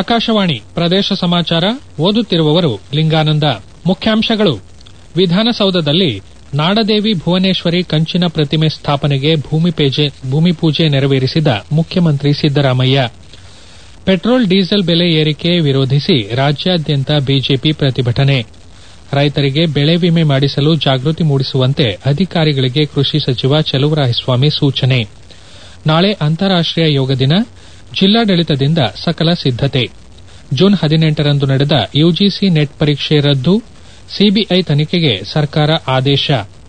ಆಕಾಶವಾಣಿ ಪ್ರದೇಶ ಸಮಾಚಾರ ಓದುತ್ತಿರುವವರು ಲಿಂಗಾನಂದ ಮುಖ್ಯಾಂಶಗಳು ವಿಧಾನಸೌಧದಲ್ಲಿ ನಾಡದೇವಿ ಭುವನೇಶ್ವರಿ ಕಂಚಿನ ಪ್ರತಿಮೆ ಸ್ಥಾಪನೆಗೆ ಭೂಮಿ ಪೂಜೆ ನೆರವೇರಿಸಿದ ಮುಖ್ಯಮಂತ್ರಿ ಸಿದ್ದರಾಮಯ್ಯ ಪೆಟ್ರೋಲ್ ಡೀಸೆಲ್ ಬೆಲೆ ಏರಿಕೆ ವಿರೋಧಿಸಿ ರಾಜ್ಯಾದ್ಯಂತ ಬಿಜೆಪಿ ಪ್ರತಿಭಟನೆ ರೈತರಿಗೆ ಬೆಳೆ ವಿಮೆ ಮಾಡಿಸಲು ಜಾಗೃತಿ ಮೂಡಿಸುವಂತೆ ಅಧಿಕಾರಿಗಳಿಗೆ ಕೃಷಿ ಸಚಿವ ಚಲುವರಾಯಸ್ವಾಮಿ ಸೂಚನೆ ನಾಳೆ ಅಂತಾರಾಷ್ಟೀಯ ಯೋಗ ದಿನ ಜಿಲ್ಲಾಡಳಿತದಿಂದ ಸಕಲ ಸಿದ್ದತೆ ಜೂನ್ ಹದಿನೆಂಟರಂದು ನಡೆದ ಯುಜಿಸಿ ನೆಟ್ ಪರೀಕ್ಷೆ ರದ್ದು ಸಿಬಿಐ ತನಿಖೆಗೆ ಸರ್ಕಾರ ಆದೇಶ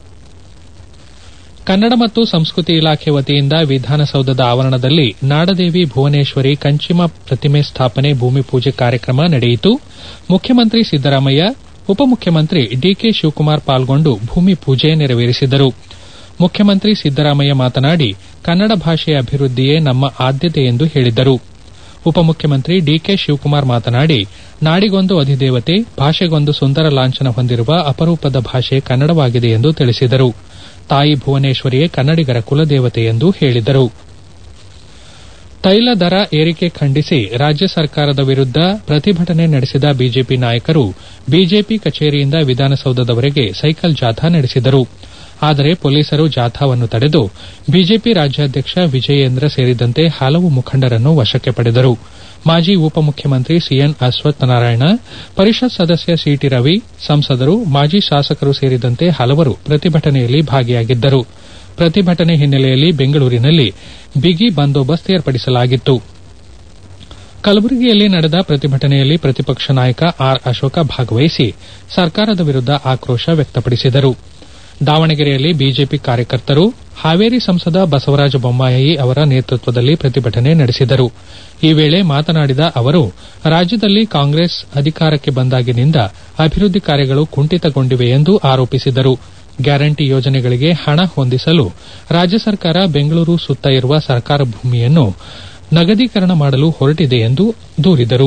ಕನ್ನಡ ಮತ್ತು ಸಂಸ್ಕೃತಿ ಇಲಾಖೆ ವತಿಯಿಂದ ವಿಧಾನಸೌಧದ ಆವರಣದಲ್ಲಿ ನಾಡದೇವಿ ಭುವನೇಶ್ವರಿ ಕಂಚಿಮ ಪ್ರತಿಮೆ ಸ್ಥಾಪನೆ ಭೂಮಿ ಪೂಜೆ ಕಾರ್ಯಕ್ರಮ ನಡೆಯಿತು ಮುಖ್ಯಮಂತ್ರಿ ಸಿದ್ದರಾಮಯ್ಯ ಉಪಮುಖ್ಯಮಂತ್ರಿ ಡಿಕೆ ಶಿವಕುಮಾರ್ ಪಾಲ್ಗೊಂಡು ಭೂಮಿ ಪೂಜೆ ನೆರವೇರಿಸಿದರು ಮುಖ್ಯಮಂತ್ರಿ ಸಿದ್ದರಾಮಯ್ಯ ಮಾತನಾಡಿ ಕನ್ನಡ ಭಾಷೆಯ ಅಭಿವೃದ್ದಿಯೇ ನಮ್ಮ ಆದ್ಯತೆ ಎಂದು ಹೇಳಿದ್ದರು ಉಪಮುಖ್ಯಮಂತ್ರಿ ಡಿಕೆ ಶಿವಕುಮಾರ್ ಮಾತನಾಡಿ ನಾಡಿಗೊಂದು ಅಧಿದೇವತೆ ಭಾಷೆಗೊಂದು ಸುಂದರ ಲಾಂಛನ ಹೊಂದಿರುವ ಅಪರೂಪದ ಭಾಷೆ ಕನ್ನಡವಾಗಿದೆ ಎಂದು ತಿಳಿಸಿದರು ತಾಯಿ ಭುವನೇಶ್ವರಿಯೇ ಕನ್ನಡಿಗರ ಕುಲದೇವತೆ ಎಂದು ಹೇಳಿದರು ತೈಲ ದರ ಏರಿಕೆ ಖಂಡಿಸಿ ರಾಜ್ಯ ಸರ್ಕಾರದ ವಿರುದ್ದ ಪ್ರತಿಭಟನೆ ನಡೆಸಿದ ಬಿಜೆಪಿ ನಾಯಕರು ಬಿಜೆಪಿ ಕಚೇರಿಯಿಂದ ವಿಧಾನಸೌಧದವರೆಗೆ ಸೈಕಲ್ ಜಾಥಾ ನಡೆಸಿದರು ಆದರೆ ಪೊಲೀಸರು ಜಾಥಾವನ್ನು ತಡೆದು ಬಿಜೆಪಿ ರಾಜ್ಯಾಧ್ಯಕ್ಷ ವಿಜಯೇಂದ್ರ ಸೇರಿದಂತೆ ಹಲವು ಮುಖಂಡರನ್ನು ವಶಕ್ಕೆ ಪಡೆದರು ಮಾಜಿ ಉಪಮುಖ್ಯಮಂತ್ರಿ ಸಿಎನ್ ಅಶ್ವತ್ಥನಾರಾಯಣ ಪರಿಷತ್ ಸದಸ್ಯ ಸಿಟಿ ರವಿ ಸಂಸದರು ಮಾಜಿ ಶಾಸಕರು ಸೇರಿದಂತೆ ಹಲವರು ಪ್ರತಿಭಟನೆಯಲ್ಲಿ ಭಾಗಿಯಾಗಿದ್ದರು ಪ್ರತಿಭಟನೆ ಹಿನ್ನೆಲೆಯಲ್ಲಿ ಬೆಂಗಳೂರಿನಲ್ಲಿ ಬಿಗಿ ಬಂದೋಬಸ್ತ್ ಏರ್ಪಡಿಸಲಾಗಿತ್ತು ಕಲಬುರಗಿಯಲ್ಲಿ ನಡೆದ ಪ್ರತಿಭಟನೆಯಲ್ಲಿ ಪ್ರತಿಪಕ್ಷ ನಾಯಕ ಆರ್ ಅಶೋಕ ಭಾಗವಹಿಸಿ ಸರ್ಕಾರದ ವಿರುದ್ದ ಆಕ್ರೋಶ ವ್ಯಕ್ತಪಡಿಸಿದರು ದಾವಣಗೆರೆಯಲ್ಲಿ ಬಿಜೆಪಿ ಕಾರ್ಯಕರ್ತರು ಹಾವೇರಿ ಸಂಸದ ಬಸವರಾಜ ಬೊಮ್ಮಾಯಿ ಅವರ ನೇತೃತ್ವದಲ್ಲಿ ಪ್ರತಿಭಟನೆ ನಡೆಸಿದರು ಈ ವೇಳೆ ಮಾತನಾಡಿದ ಅವರು ರಾಜ್ಯದಲ್ಲಿ ಕಾಂಗ್ರೆಸ್ ಅಧಿಕಾರಕ್ಕೆ ಬಂದಾಗಿನಿಂದ ಅಭಿವೃದ್ದಿ ಕಾರ್ಯಗಳು ಕುಂಠಿತಗೊಂಡಿವೆ ಎಂದು ಆರೋಪಿಸಿದರು ಗ್ಯಾರಂಟಿ ಯೋಜನೆಗಳಿಗೆ ಹಣ ಹೊಂದಿಸಲು ರಾಜ್ಯ ಸರ್ಕಾರ ಬೆಂಗಳೂರು ಸುತ್ತ ಇರುವ ಸರ್ಕಾರ ಭೂಮಿಯನ್ನು ನಗದೀಕರಣ ಮಾಡಲು ಹೊರಟಿದೆ ಎಂದು ದೂರಿದರು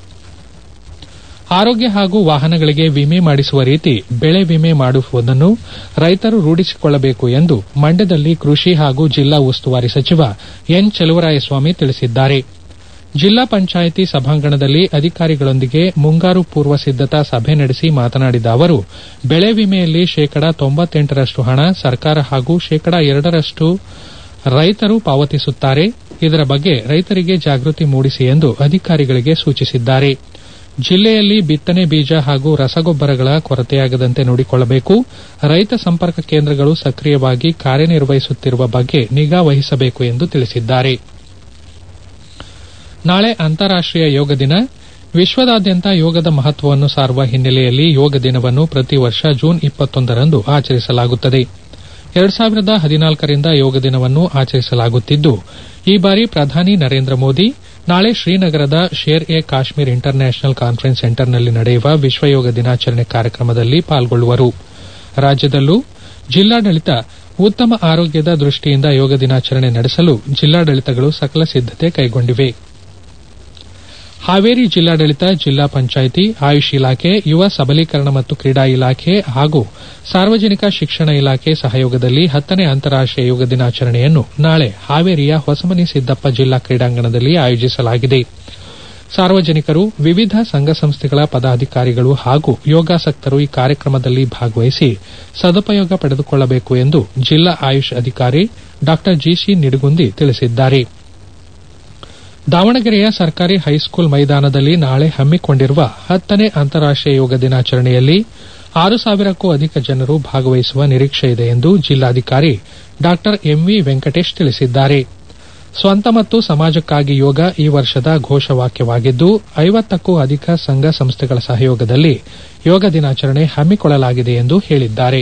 ಆರೋಗ್ಯ ಹಾಗೂ ವಾಹನಗಳಿಗೆ ವಿಮೆ ಮಾಡಿಸುವ ರೀತಿ ಬೆಳೆ ವಿಮೆ ಮಾಡುವುದನ್ನು ರೈತರು ರೂಢಿಸಿಕೊಳ್ಳಬೇಕು ಎಂದು ಮಂಡ್ಯದಲ್ಲಿ ಕೃಷಿ ಹಾಗೂ ಜಿಲ್ಲಾ ಉಸ್ತುವಾರಿ ಸಚಿವ ಎನ್ ಚಲುವರಾಯಸ್ವಾಮಿ ತಿಳಿಸಿದ್ದಾರೆ ಜಿಲ್ಲಾ ಪಂಚಾಯಿತಿ ಸಭಾಂಗಣದಲ್ಲಿ ಅಧಿಕಾರಿಗಳೊಂದಿಗೆ ಮುಂಗಾರು ಪೂರ್ವ ಸಿದ್ದತಾ ಸಭೆ ನಡೆಸಿ ಮಾತನಾಡಿದ ಅವರು ಬೆಳೆ ವಿಮೆಯಲ್ಲಿ ಶೇಕಡಾ ತೊಂಬತ್ತೆಂಟರಷ್ಟು ಹಣ ಸರ್ಕಾರ ಹಾಗೂ ಶೇಕಡಾ ಎರಡರಷ್ಟು ರೈತರು ಪಾವತಿಸುತ್ತಾರೆ ಇದರ ಬಗ್ಗೆ ರೈತರಿಗೆ ಜಾಗೃತಿ ಮೂಡಿಸಿ ಎಂದು ಅಧಿಕಾರಿಗಳಿಗೆ ಸೂಚಿಸಿದ್ದಾರೆ ಜಿಲ್ಲೆಯಲ್ಲಿ ಬಿತ್ತನೆ ಬೀಜ ಹಾಗೂ ರಸಗೊಬ್ಬರಗಳ ಕೊರತೆಯಾಗದಂತೆ ನೋಡಿಕೊಳ್ಳಬೇಕು ರೈತ ಸಂಪರ್ಕ ಕೇಂದ್ರಗಳು ಸಕ್ರಿಯವಾಗಿ ಕಾರ್ಯನಿರ್ವಹಿಸುತ್ತಿರುವ ಬಗ್ಗೆ ನಿಗಾ ವಹಿಸಬೇಕು ಎಂದು ತಿಳಿಸಿದ್ದಾರೆ ನಾಳೆ ಅಂತಾರಾಷ್ಟೀಯ ಯೋಗ ದಿನ ವಿಶ್ವದಾದ್ಯಂತ ಯೋಗದ ಮಹತ್ವವನ್ನು ಸಾರುವ ಹಿನ್ನೆಲೆಯಲ್ಲಿ ಯೋಗ ದಿನವನ್ನು ಪ್ರತಿ ವರ್ಷ ಜೂನ್ ಇಪ್ಪತ್ತೊಂದರಂದು ಆಚರಿಸಲಾಗುತ್ತದೆ ಎರಡು ಸಾವಿರದ ಹದಿನಾಲ್ಕರಿಂದ ಯೋಗ ದಿನವನ್ನು ಆಚರಿಸಲಾಗುತ್ತಿದ್ದು ಈ ಬಾರಿ ಪ್ರಧಾನಿ ನರೇಂದ್ರ ಮೋದಿ ನಾಳೆ ಶ್ರೀನಗರದ Sher e Kashmir international conference ಸೆಂಟರ್ನಲ್ಲಿ ನಡೆಯುವ ವಿಶ್ವ ಯೋಗ ದಿನಾಚರಣೆ ಕಾರ್ಯಕ್ರಮದಲ್ಲಿ ಪಾಲ್ಗೊಳ್ಳುವರು ರಾಜ್ಯದಲ್ಲೂ ಜಿಲ್ಲಾಡಳಿತ ಉತ್ತಮ ಆರೋಗ್ಯದ ದೃಷ್ಟಿಯಿಂದ ಯೋಗ ದಿನಾಚರಣೆ ನಡೆಸಲು ಜಿಲ್ಲಾಡಳಿತಗಳು ಸಕಲ ಸಿದ್ದತೆ ಕೈಗೊಂಡಿವೆ ಹಾವೇರಿ ಜಿಲ್ಲಾಡಳಿತ ಜಿಲ್ಲಾ ಪಂಚಾಯಿತಿ ಆಯುಷ್ ಇಲಾಖೆ ಯುವ ಸಬಲೀಕರಣ ಮತ್ತು ಕ್ರೀಡಾ ಇಲಾಖೆ ಹಾಗೂ ಸಾರ್ವಜನಿಕ ಶಿಕ್ಷಣ ಇಲಾಖೆ ಸಹಯೋಗದಲ್ಲಿ ಹತ್ತನೇ ಅಂತಾರಾಷ್ಟೀಯ ಯೋಗ ದಿನಾಚರಣೆಯನ್ನು ನಾಳೆ ಹಾವೇರಿಯ ಹೊಸಮನಿ ಸಿದ್ದಪ್ಪ ಜಿಲ್ಲಾ ಕ್ರೀಡಾಂಗಣದಲ್ಲಿ ಆಯೋಜಿಸಲಾಗಿದೆ ಸಾರ್ವಜನಿಕರು ವಿವಿಧ ಸಂಘ ಸಂಸ್ಥೆಗಳ ಪದಾಧಿಕಾರಿಗಳು ಹಾಗೂ ಯೋಗಾಸಕ್ತರು ಈ ಕಾರ್ಯಕ್ರಮದಲ್ಲಿ ಭಾಗವಹಿಸಿ ಸದುಪಯೋಗ ಪಡೆದುಕೊಳ್ಳಬೇಕು ಎಂದು ಜಿಲ್ಲಾ ಆಯುಷ್ ಅಧಿಕಾರಿ ಡಾ ಜಿಸಿ ನಿಡಗುಂದಿ ತಿಳಿಸಿದ್ದಾರೆ ದಾವಣಗೆರೆಯ ಸರ್ಕಾರಿ ಹೈಸ್ಕೂಲ್ ಮೈದಾನದಲ್ಲಿ ನಾಳೆ ಹಮ್ಮಿಕೊಂಡಿರುವ ಹತ್ತನೇ ಅಂತಾರಾಷ್ಟೀಯ ಯೋಗ ದಿನಾಚರಣೆಯಲ್ಲಿ ಆರು ಸಾವಿರಕ್ಕೂ ಅಧಿಕ ಜನರು ಭಾಗವಹಿಸುವ ನಿರೀಕ್ಷೆ ಇದೆ ಎಂದು ಜಿಲ್ಲಾಧಿಕಾರಿ ಡಾ ಎಂವಿ ವೆಂಕಟೇಶ್ ತಿಳಿಸಿದ್ದಾರೆ ಸ್ವಂತ ಮತ್ತು ಸಮಾಜಕ್ಕಾಗಿ ಯೋಗ ಈ ವರ್ಷದ ಘೋಷವಾಕ್ಯವಾಗಿದ್ದು ಐವತ್ತಕ್ಕೂ ಅಧಿಕ ಸಂಘ ಸಂಸ್ಥೆಗಳ ಸಹಯೋಗದಲ್ಲಿ ಯೋಗ ದಿನಾಚರಣೆ ಹಮ್ಮಿಕೊಳ್ಳಲಾಗಿದೆ ಎಂದು ಹೇಳಿದ್ದಾರೆ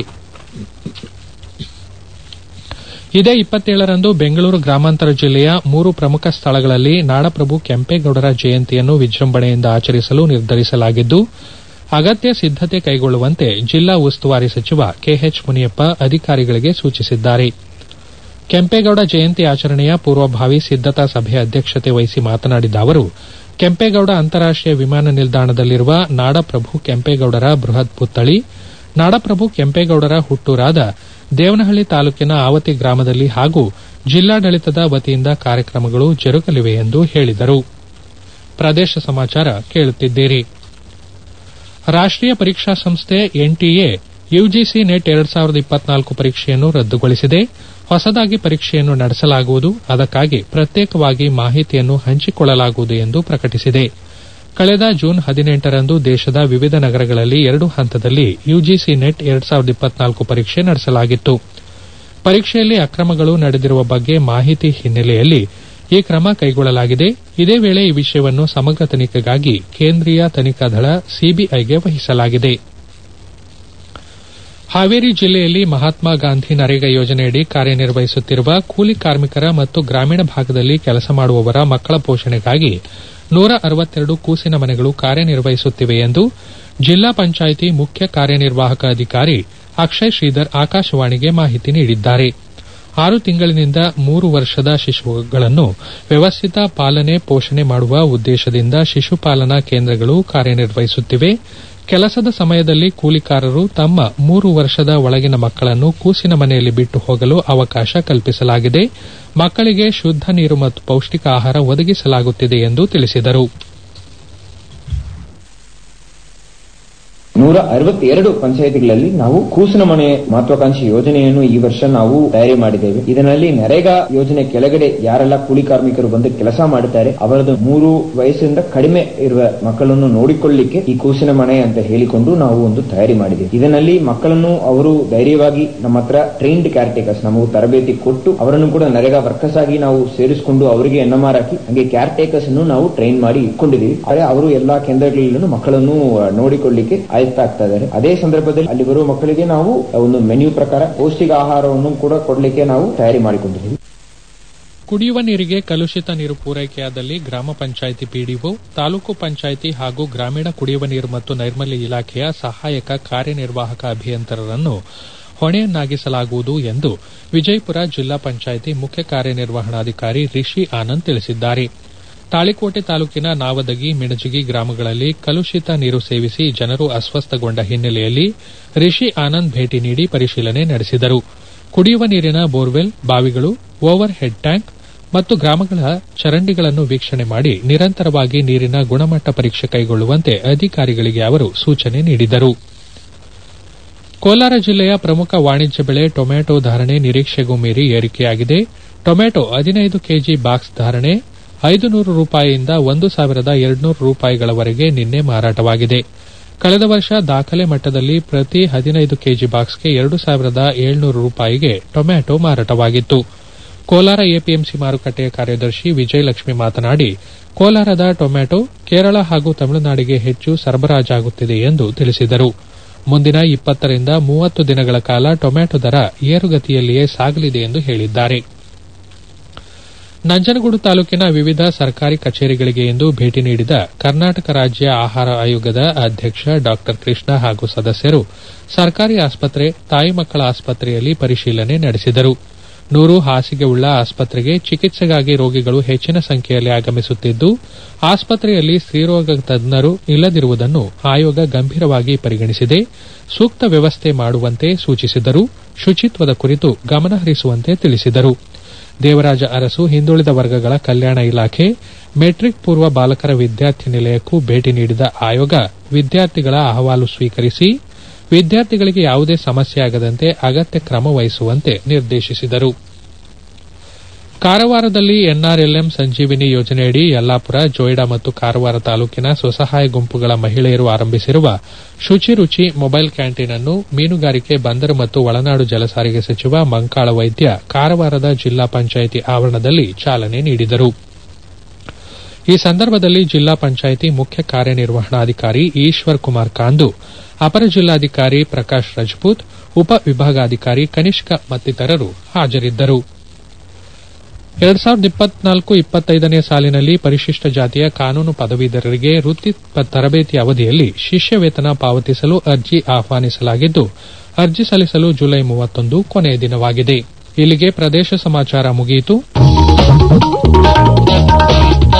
ಇದೇ ಇಪ್ಪತ್ತೇಳರಂದು ಬೆಂಗಳೂರು ಗ್ರಾಮಾಂತರ ಜಿಲ್ಲೆಯ ಮೂರು ಪ್ರಮುಖ ಸ್ಥಳಗಳಲ್ಲಿ ನಾಡಪ್ರಭು ಕೆಂಪೇಗೌಡರ ಜಯಂತಿಯನ್ನು ವಿಜೃಂಭಣೆಯಿಂದ ಆಚರಿಸಲು ನಿರ್ಧರಿಸಲಾಗಿದ್ದು ಅಗತ್ಯ ಸಿದ್ದತೆ ಕೈಗೊಳ್ಳುವಂತೆ ಜಿಲ್ಲಾ ಉಸ್ತುವಾರಿ ಸಚಿವ ಕೆಎಚ್ ಮುನಿಯಪ್ಪ ಅಧಿಕಾರಿಗಳಿಗೆ ಸೂಚಿಸಿದ್ದಾರೆ ಕೆಂಪೇಗೌಡ ಜಯಂತಿ ಆಚರಣೆಯ ಪೂರ್ವಭಾವಿ ಸಿದ್ದತಾ ಸಭೆಯ ಅಧ್ಯಕ್ಷತೆ ವಹಿಸಿ ಮಾತನಾಡಿದ ಅವರು ಕೆಂಪೇಗೌಡ ಅಂತಾರಾಷ್ಟೀಯ ವಿಮಾನ ನಿಲ್ದಾಣದಲ್ಲಿರುವ ನಾಡಪ್ರಭು ಕೆಂಪೇಗೌಡರ ಬೃಹತ್ ಪುತ್ಥಳಿ ನಾಡಪ್ರಭು ಕೆಂಪೇಗೌಡರ ಹುಟ್ಟೂರಾದ ದೇವನಹಳ್ಳಿ ತಾಲೂಕಿನ ಆವತಿ ಗ್ರಾಮದಲ್ಲಿ ಹಾಗೂ ಜಿಲ್ಲಾಡಳಿತದ ವತಿಯಿಂದ ಕಾರ್ಯಕ್ರಮಗಳು ಜರುಗಲಿವೆ ಎಂದು ಹೇಳಿದರು ಪ್ರದೇಶ ಸಮಾಚಾರ ಕೇಳುತ್ತಿದ್ದೀರಿ ರಾಷ್ಟೀಯ ಪರೀಕ್ಷಾ ಸಂಸ್ಥೆ ಎನ್ಟಿಎ ಯುಜಿಸಿ ನೆಟ್ ಎರಡ್ ಸಾವಿರದ ಇಪ್ಪತ್ನಾಲ್ಕು ಪರೀಕ್ಷೆಯನ್ನು ರದ್ದುಗೊಳಿಸಿದೆ ಹೊಸದಾಗಿ ಪರೀಕ್ಷೆಯನ್ನು ನಡೆಸಲಾಗುವುದು ಅದಕ್ಕಾಗಿ ಪ್ರತ್ಯೇಕವಾಗಿ ಮಾಹಿತಿಯನ್ನು ಹಂಚಿಕೊಳ್ಳಲಾಗುವುದು ಎಂದು ಪ್ರಕಟಿಸಿದೆ ಕಳೆದ ಜೂನ್ ಹದಿನೆಂಟರಂದು ದೇಶದ ವಿವಿಧ ನಗರಗಳಲ್ಲಿ ಎರಡು ಹಂತದಲ್ಲಿ ಯುಜಿಸಿ ನೆಟ್ ಎರಡ್ ಸಾವಿರದ ಇಪ್ಪತ್ನಾಲ್ಕು ಪರೀಕ್ಷೆ ನಡೆಸಲಾಗಿತ್ತು ಪರೀಕ್ಷೆಯಲ್ಲಿ ಅಕ್ರಮಗಳು ನಡೆದಿರುವ ಬಗ್ಗೆ ಮಾಹಿತಿ ಹಿನ್ನೆಲೆಯಲ್ಲಿ ಈ ಕ್ರಮ ಕೈಗೊಳ್ಳಲಾಗಿದೆ ಇದೇ ವೇಳೆ ಈ ವಿಷಯವನ್ನು ಸಮಗ್ರ ತನಿಖೆಗಾಗಿ ಕೇಂದ್ರೀಯ ತನಿಖಾ ದಳ ಸಿಬಿಐಗೆ ವಹಿಸಲಾಗಿದೆ ಹಾವೇರಿ ಜಿಲ್ಲೆಯಲ್ಲಿ ಮಹಾತ್ಮ ಗಾಂಧಿ ನರೇಗಾ ಯೋಜನೆಯಡಿ ಕಾರ್ಯನಿರ್ವಹಿಸುತ್ತಿರುವ ಕೂಲಿ ಕಾರ್ಮಿಕರ ಮತ್ತು ಗ್ರಾಮೀಣ ಭಾಗದಲ್ಲಿ ಕೆಲಸ ಮಾಡುವವರ ಮಕ್ಕಳ ಪೋಷಣೆಗಾಗಿ ನೂರ ಅರವತ್ತೆರಡು ಕೂಸಿನ ಮನೆಗಳು ಕಾರ್ಯನಿರ್ವಹಿಸುತ್ತಿವೆ ಎಂದು ಜಿಲ್ಲಾ ಪಂಚಾಯಿತಿ ಮುಖ್ಯ ಕಾರ್ಯನಿರ್ವಾಹಕ ಅಧಿಕಾರಿ ಅಕ್ಷಯ್ ಶ್ರೀಧರ್ ಆಕಾಶವಾಣಿಗೆ ಮಾಹಿತಿ ನೀಡಿದ್ದಾರೆ ಆರು ತಿಂಗಳಿನಿಂದ ಮೂರು ವರ್ಷದ ಶಿಶುಗಳನ್ನು ವ್ಯವಸ್ಥಿತ ಪಾಲನೆ ಪೋಷಣೆ ಮಾಡುವ ಉದ್ದೇಶದಿಂದ ಶಿಶುಪಾಲನಾ ಕೇಂದ್ರಗಳು ಕಾರ್ಯನಿರ್ವಹಿಸುತ್ತಿವೆ ಕೆಲಸದ ಸಮಯದಲ್ಲಿ ಕೂಲಿಕಾರರು ತಮ್ಮ ಮೂರು ವರ್ಷದ ಒಳಗಿನ ಮಕ್ಕಳನ್ನು ಕೂಸಿನ ಮನೆಯಲ್ಲಿ ಬಿಟ್ಟು ಹೋಗಲು ಅವಕಾಶ ಕಲ್ಪಿಸಲಾಗಿದೆ ಮಕ್ಕಳಿಗೆ ಶುದ್ದ ನೀರು ಮತ್ತು ಪೌಷ್ಟಿಕ ಆಹಾರ ಒದಗಿಸಲಾಗುತ್ತಿದೆ ಎಂದು ತಿಳಿಸಿದರು ನೂರ ಅರವತ್ತೆರಡು ಪಂಚಾಯಿತಿಗಳಲ್ಲಿ ನಾವು ಕೂಸಿನ ಮನೆ ಮಹತ್ವಾಕಾಂಕ್ಷಿ ಯೋಜನೆಯನ್ನು ಈ ವರ್ಷ ನಾವು ತಯಾರಿ ಮಾಡಿದ್ದೇವೆ ಇದರಲ್ಲಿ ನರೇಗಾ ಯೋಜನೆ ಕೆಳಗಡೆ ಯಾರೆಲ್ಲ ಕೂಲಿ ಕಾರ್ಮಿಕರು ಬಂದು ಕೆಲಸ ಮಾಡುತ್ತಾರೆ ಅವರದ್ದು ಮೂರು ವಯಸ್ಸಿಂದ ಕಡಿಮೆ ಇರುವ ಮಕ್ಕಳನ್ನು ನೋಡಿಕೊಳ್ಳಿಕ್ಕೆ ಈ ಕೂಸಿನ ಮನೆ ಅಂತ ಹೇಳಿಕೊಂಡು ನಾವು ಒಂದು ತಯಾರಿ ಮಾಡಿದ್ದೇವೆ ಇದರಲ್ಲಿ ಮಕ್ಕಳನ್ನು ಅವರು ಧೈರ್ಯವಾಗಿ ನಮ್ಮ ಹತ್ರ ಟ್ರೈನ್ಡ್ ಕ್ಯಾರ್ ಟೇಕರ್ಸ್ ನಮಗೆ ತರಬೇತಿ ಕೊಟ್ಟು ಅವರನ್ನು ಕೂಡ ನರೇಗಾ ವರ್ಕರ್ಸ್ ಆಗಿ ನಾವು ಸೇರಿಸಿಕೊಂಡು ಅವರಿಗೆ ಎನ್ಎಂಆರ್ ಹಾಕಿ ಹಂಗೆ ಕ್ಯಾರ್ ಟೇಕರ್ಸ್ ಅನ್ನು ನಾವು ಟ್ರೈನ್ ಮಾಡಿ ಇಟ್ಕೊಂಡಿದ್ದೀವಿ ಆದರೆ ಅವರು ಎಲ್ಲಾ ಕೇಂದ್ರಗಳಲ್ಲೂ ಮಕ್ಕಳನ್ನು ನೋಡಿಕೊಳ್ಳಿಕ್ಕೆ ಆಯ್ತಾ ಇದ್ದಾರೆ ಅದೇ ಸಂದರ್ಭದಲ್ಲಿ ಅಲ್ಲಿ ಬರುವ ಮಕ್ಕಳಿಗೆ ನಾವು ಒಂದು ಮೆನ್ಯೂ ಪ್ರಕಾರ ಪೌಷ್ಟಿಕ ಆಹಾರವನ್ನು ಕೂಡ ಕೊಡಲಿಕ್ಕೆ ನಾವು ತಯಾರಿ ಮಾಡಿಕೊಂಡಿದ್ದೀವಿ ಕುಡಿಯುವ ನೀರಿಗೆ ಕಲುಷಿತ ನೀರು ಪೂರೈಕೆಯಾದಲ್ಲಿ ಗ್ರಾಮ ಪಂಚಾಯಿತಿ ಪಿಡಿಒ ತಾಲೂಕು ಪಂಚಾಯಿತಿ ಹಾಗೂ ಗ್ರಾಮೀಣ ಕುಡಿಯುವ ನೀರು ಮತ್ತು ನೈರ್ಮಲ್ಯ ಇಲಾಖೆಯ ಸಹಾಯಕ ಕಾರ್ಯನಿರ್ವಾಹಕ ಅಭಿಯಂತರರನ್ನು ಹೊಣೆಯನ್ನಾಗಿಸಲಾಗುವುದು ಎಂದು ವಿಜಯಪುರ ಜಿಲ್ಲಾ ಪಂಚಾಯಿತಿ ಮುಖ್ಯ ಕಾರ್ಯನಿರ್ವಹಣಾಧಿಕಾರಿ ರಿಷಿ ಆನಂದ್ ತಿಳಿಸಿದ್ದಾರೆ ತಾಳಿಕೋಟೆ ತಾಲೂಕಿನ ನಾವದಗಿ ಮಿಣಜಗಿ ಗ್ರಾಮಗಳಲ್ಲಿ ಕಲುಷಿತ ನೀರು ಸೇವಿಸಿ ಜನರು ಅಸ್ವಸ್ಥಗೊಂಡ ಹಿನ್ನೆಲೆಯಲ್ಲಿ ರಿಷಿ ಆನಂದ್ ಭೇಟಿ ನೀಡಿ ಪರಿಶೀಲನೆ ನಡೆಸಿದರು ಕುಡಿಯುವ ನೀರಿನ ಬೋರ್ವೆಲ್ ಬಾವಿಗಳು ಓವರ್ ಹೆಡ್ ಟ್ಯಾಂಕ್ ಮತ್ತು ಗ್ರಾಮಗಳ ಚರಂಡಿಗಳನ್ನು ವೀಕ್ಷಣೆ ಮಾಡಿ ನಿರಂತರವಾಗಿ ನೀರಿನ ಗುಣಮಟ್ಟ ಪರೀಕ್ಷೆ ಕೈಗೊಳ್ಳುವಂತೆ ಅಧಿಕಾರಿಗಳಿಗೆ ಅವರು ಸೂಚನೆ ನೀಡಿದರು ಕೋಲಾರ ಜಿಲ್ಲೆಯ ಪ್ರಮುಖ ವಾಣಿಜ್ಯ ಬೆಳೆ ಟೊಮ್ಯಾಟೊ ಧಾರಣೆ ನಿರೀಕ್ಷೆಗೂ ಮೀರಿ ಏರಿಕೆಯಾಗಿದೆ ಟೊಮ್ಯಾಟೊ ಹದಿನೈದು ಕೆಜಿ ಬಾಕ್ಸ್ ಧಾರಣೆ ಐದು ನೂರು ರೂಪಾಯಿಯಿಂದ ಒಂದು ಸಾವಿರದ ಎರಡ್ನೂರು ರೂಪಾಯಿಗಳವರೆಗೆ ನಿನ್ನೆ ಮಾರಾಟವಾಗಿದೆ ಕಳೆದ ವರ್ಷ ದಾಖಲೆ ಮಟ್ಟದಲ್ಲಿ ಪ್ರತಿ ಹದಿನೈದು ಕೆಜಿ ಬಾಕ್ಸ್ಗೆ ಎರಡು ಸಾವಿರದ ಏಳ್ನೂರು ರೂಪಾಯಿಗೆ ಟೊಮ್ಯಾಟೊ ಮಾರಾಟವಾಗಿತ್ತು ಕೋಲಾರ ಎಪಿಎಂಸಿ ಮಾರುಕಟ್ಟೆಯ ಕಾರ್ಯದರ್ಶಿ ವಿಜಯಲಕ್ಷ್ಮಿ ಮಾತನಾಡಿ ಕೋಲಾರದ ಟೊಮ್ಯಾಟೊ ಕೇರಳ ಹಾಗೂ ತಮಿಳುನಾಡಿಗೆ ಹೆಚ್ಚು ಸರಬರಾಜಾಗುತ್ತಿದೆ ಎಂದು ತಿಳಿಸಿದರು ಮುಂದಿನ ಇಪ್ಪತ್ತರಿಂದ ಮೂವತ್ತು ದಿನಗಳ ಕಾಲ ಟೊಮ್ಯಾಟೊ ದರ ಏರುಗತಿಯಲ್ಲಿಯೇ ಸಾಗಲಿದೆ ಎಂದು ಹೇಳಿದ್ದಾರೆ ನಂಜನಗೂಡು ತಾಲೂಕಿನ ವಿವಿಧ ಸರ್ಕಾರಿ ಕಚೇರಿಗಳಿಗೆ ಇಂದು ಭೇಟಿ ನೀಡಿದ ಕರ್ನಾಟಕ ರಾಜ್ಯ ಆಹಾರ ಆಯೋಗದ ಅಧ್ಯಕ್ಷ ಡಾ ಕೃಷ್ಣ ಹಾಗೂ ಸದಸ್ಯರು ಸರ್ಕಾರಿ ಆಸ್ಪತ್ರೆ ತಾಯಿ ಮಕ್ಕಳ ಆಸ್ಪತ್ರೆಯಲ್ಲಿ ಪರಿಶೀಲನೆ ನಡೆಸಿದರು ನೂರು ಹಾಸಿಗೆ ಉಳ್ಳ ಆಸ್ಪತ್ರೆಗೆ ಚಿಕಿತ್ಸೆಗಾಗಿ ರೋಗಿಗಳು ಹೆಚ್ಚಿನ ಸಂಖ್ಯೆಯಲ್ಲಿ ಆಗಮಿಸುತ್ತಿದ್ದು ಆಸ್ಪತ್ರೆಯಲ್ಲಿ ಸ್ತ್ರೀರೋಗ ತಜ್ಞರು ಇಲ್ಲದಿರುವುದನ್ನು ಆಯೋಗ ಗಂಭೀರವಾಗಿ ಪರಿಗಣಿಸಿದೆ ಸೂಕ್ತ ವ್ಯವಸ್ಥೆ ಮಾಡುವಂತೆ ಸೂಚಿಸಿದರು ಶುಚಿತ್ವದ ಕುರಿತು ಗಮನಹರಿಸುವಂತೆ ತಿಳಿಸಿದರು ದೇವರಾಜ ಅರಸು ಹಿಂದುಳಿದ ವರ್ಗಗಳ ಕಲ್ಯಾಣ ಇಲಾಖೆ ಮೆಟ್ರಿಕ್ ಪೂರ್ವ ಬಾಲಕರ ವಿದ್ಯಾರ್ಥಿ ನಿಲಯಕ್ಕೂ ಭೇಟಿ ನೀಡಿದ ಆಯೋಗ ವಿದ್ಯಾರ್ಥಿಗಳ ಅಹವಾಲು ಸ್ವೀಕರಿಸಿ ವಿದ್ಯಾರ್ಥಿಗಳಿಗೆ ಯಾವುದೇ ಸಮಸ್ಯೆ ಆಗದಂತೆ ಅಗತ್ಯ ಕ್ರಮ ವಹಿಸುವಂತೆ ನಿರ್ದೇಶಿಸಿದರು ಕಾರವಾರದಲ್ಲಿ ಎನ್ಆರ್ಎಲ್ಎಂ ಸಂಜೀವಿನಿ ಯೋಜನೆಯಡಿ ಯಲ್ಲಾಪುರ ಜೋಯಿಡಾ ಮತ್ತು ಕಾರವಾರ ತಾಲೂಕಿನ ಸ್ವಸಹಾಯ ಗುಂಪುಗಳ ಮಹಿಳೆಯರು ಆರಂಭಿಸಿರುವ ಶುಚಿ ರುಚಿ ಮೊಬೈಲ್ ಕ್ಯಾಂಟೀನ್ ಅನ್ನು ಮೀನುಗಾರಿಕೆ ಬಂದರು ಮತ್ತು ಒಳನಾಡು ಜಲಸಾರಿಗೆ ಸಚಿವ ಮಂಕಾಳ ವೈದ್ಯ ಕಾರವಾರದ ಜಿಲ್ಲಾ ಪಂಚಾಯಿತಿ ಆವರಣದಲ್ಲಿ ಚಾಲನೆ ನೀಡಿದರು ಈ ಸಂದರ್ಭದಲ್ಲಿ ಜಿಲ್ಲಾ ಪಂಚಾಯಿತಿ ಮುಖ್ಯ ಕಾರ್ಯನಿರ್ವಹಣಾಧಿಕಾರಿ ಈಶ್ವರ್ ಕುಮಾರ್ ಕಾಂದು ಅಪರ ಜಿಲ್ಲಾಧಿಕಾರಿ ಪ್ರಕಾಶ್ ರಜಪೂತ್ ಉಪ ವಿಭಾಗಾಧಿಕಾರಿ ಕನಿಷ್ಕ ಮತ್ತಿತರರು ಹಾಜರಿದ್ದರು ಎರಡ್ ಸಾವಿರದ ಇಪ್ಪತ್ನಾಲ್ಕು ಇಪ್ಪತ್ತೈದನೇ ಸಾಲಿನಲ್ಲಿ ಪರಿಶಿಷ್ಟ ಜಾತಿಯ ಕಾನೂನು ಪದವೀಧರರಿಗೆ ವೃತ್ತಿ ತರಬೇತಿ ಅವಧಿಯಲ್ಲಿ ಶಿಷ್ಯ ವೇತನ ಪಾವತಿಸಲು ಅರ್ಜಿ ಆಹ್ವಾನಿಸಲಾಗಿದ್ದು ಅರ್ಜಿ ಸಲ್ಲಿಸಲು ಜುಲೈ ಮೂವತ್ತೊಂದು ಕೊನೆಯ ದಿನವಾಗಿದೆ ಇಲ್ಲಿಗೆ ಪ್ರದೇಶ ಸಮಾಚಾರ ಮುಗಿಯಿತು